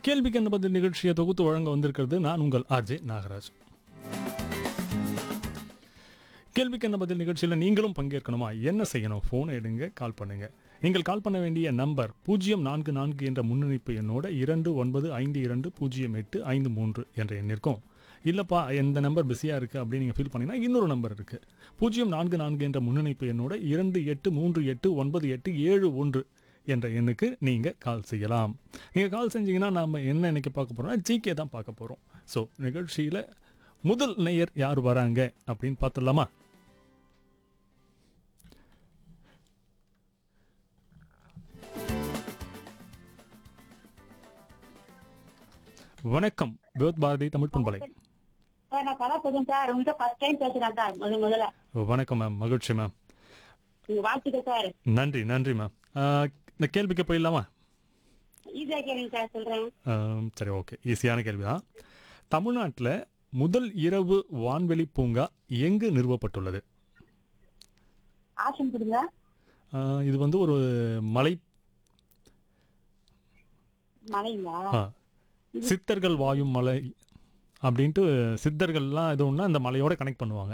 கேள்விக்கு என்ன பதில் நிகழ்ச்சியை தொகுத்து வழங்க வந்திருக்கிறது நான் உங்கள் ஆர்ஜே நாகராஜ் கேள்விக்கு என்ன பதில் நிகழ்ச்சியில் நீங்களும் பங்கேற்கணுமா என்ன செய்யணும் ஃபோனை எடுங்க கால் பண்ணுங்க நீங்கள் கால் பண்ண வேண்டிய நம்பர் பூஜ்ஜியம் நான்கு நான்கு என்ற முன்னணிப்பு எண்ணோட இரண்டு ஒன்பது ஐந்து இரண்டு பூஜ்ஜியம் எட்டு ஐந்து மூன்று என்ற எண் இருக்கும் இல்லைப்பா எந்த நம்பர் பிஸியாக இருக்குது அப்படின்னு நீங்கள் ஃபீல் பண்ணீங்கன்னா இன்னொரு நம்பர் இருக்குது பூஜ்ஜியம் நான்கு நான்கு என்ற முன்னணிப்பு எண்ணோட இரண்டு எட்டு மூன்று எட்டு ஒன்பது எட்டு ஏழு ஒன்று என்ற எண்ணுக்கு நீங்கள் கால் செய்யலாம் நீங்கள் கால் செஞ்சீங்கன்னா நாம் என்ன இன்னைக்கு பார்க்க போகிறோம்னா ஜிகே தான் பார்க்க போகிறோம் ஸோ நிகழ்ச்சியில் முதல் நேயர் யார் வராங்க அப்படின்னு பார்த்துடலாமா வணக்கம் விவத் பாரதி தமிழ் பண்பலை சார் நான் கலா பேசுறேன் சார் உங்கள்கிட்ட ஃபர்ஸ்ட் டைம் பேசுறேன் சார் முதல் முதல்ல வணக்கம் மேம் மகிழ்ச்சி மேம் உங்க வாழ்த்துக்கள் சார் நன்றி நன்றி மேம் ஆஹ், இந்த கேள்விக்கு போயிடலாமா ஈஸியா கேளுங்க சார் சொல்றேன் ஆம், சரி ஓகே ஈஸியான கேள்வி தான் தமிழ்நாட்டில் முதல் இரவு வான்வெளி பூங்கா எங்கு நிறுவப்பட்டுள்ளது ஆப்ஷன் கொடுங்க ஆஹ், இது வந்து ஒரு மலை மலைங்களா ஆ, சித்தர்கள் வாயும் மலை அப்படின்ட்டு சித்தர்கள்லாம் எது ஒன்றா அந்த மலையோட கனெக்ட் பண்ணுவாங்க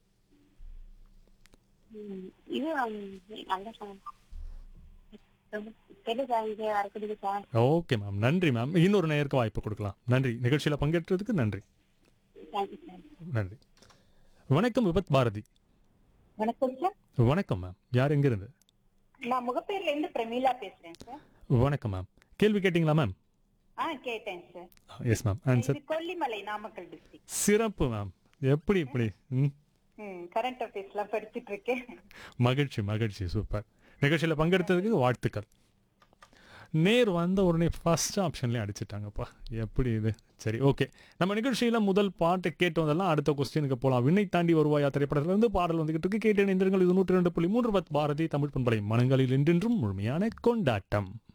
ம், இது ம், நல்ல சார் ரொம்ப தெரியல சார் இங்கே வரக்கூடியது சார் ஓகே மேம் நன்றி மேம் இன்னொரு நேருக்கு வாய்ப்பு கொடுக்கலாம் நன்றி நிகழ்ச்சியில் பங்கேற்றதுக்கு நன்றி தேங்க்யூ சார் நன்றி வணக்கம் விபத் பாரதி வணக்கம் சார் வணக்கம் மேம் யார் எங்கிருந்து நான் முகப்பேர்ல இருந்து பிரமீளா பேசுறேன் சார் வணக்கம் மேம் கேள்வி கேட்டிங்களா மேம் ஆ கேட்டேன் சார் எஸ் மேம் ஆன்சர் இது கொல்லிமலை நாமக்கல் டிஸ்ட்ரிக்ட் சிறப்பு மேம் எப்படி இப்படி ம் ம் கரண்ட் அஃபேர்ஸ்லாம் படிச்சிட்டு இருக்கேன் மகிழ்ச்சி மகிழ்ச்சி சூப்பர் நிகழ்ச்சியில் பங்கெடுத்ததுக்கு வாழ்த்துக்கள் நேர் வந்த உடனே ஃபர்ஸ்ட் ஆப்ஷன்லேயே அடிச்சிட்டாங்கப்பா எப்படி இது சரி ஓகே நம்ம நிகழ்ச்சியில் முதல் பாட்டு கேட்டு வந்தெல்லாம் அடுத்த கொஸ்டினுக்கு போகலாம் விண்ணை தாண்டி வருவாயா திரைப்படத்திலிருந்து பாடல் வந்துகிட்டு இருக்கு கேட்டு இணைந்திருங்கள் இது நூற்றி ரெண்டு புள்ளி மூன்று பத் பாரதி தமிழ் பண்பலை மனங்களில் என்றென்றும் முழுமையான கொண்டாட்டம்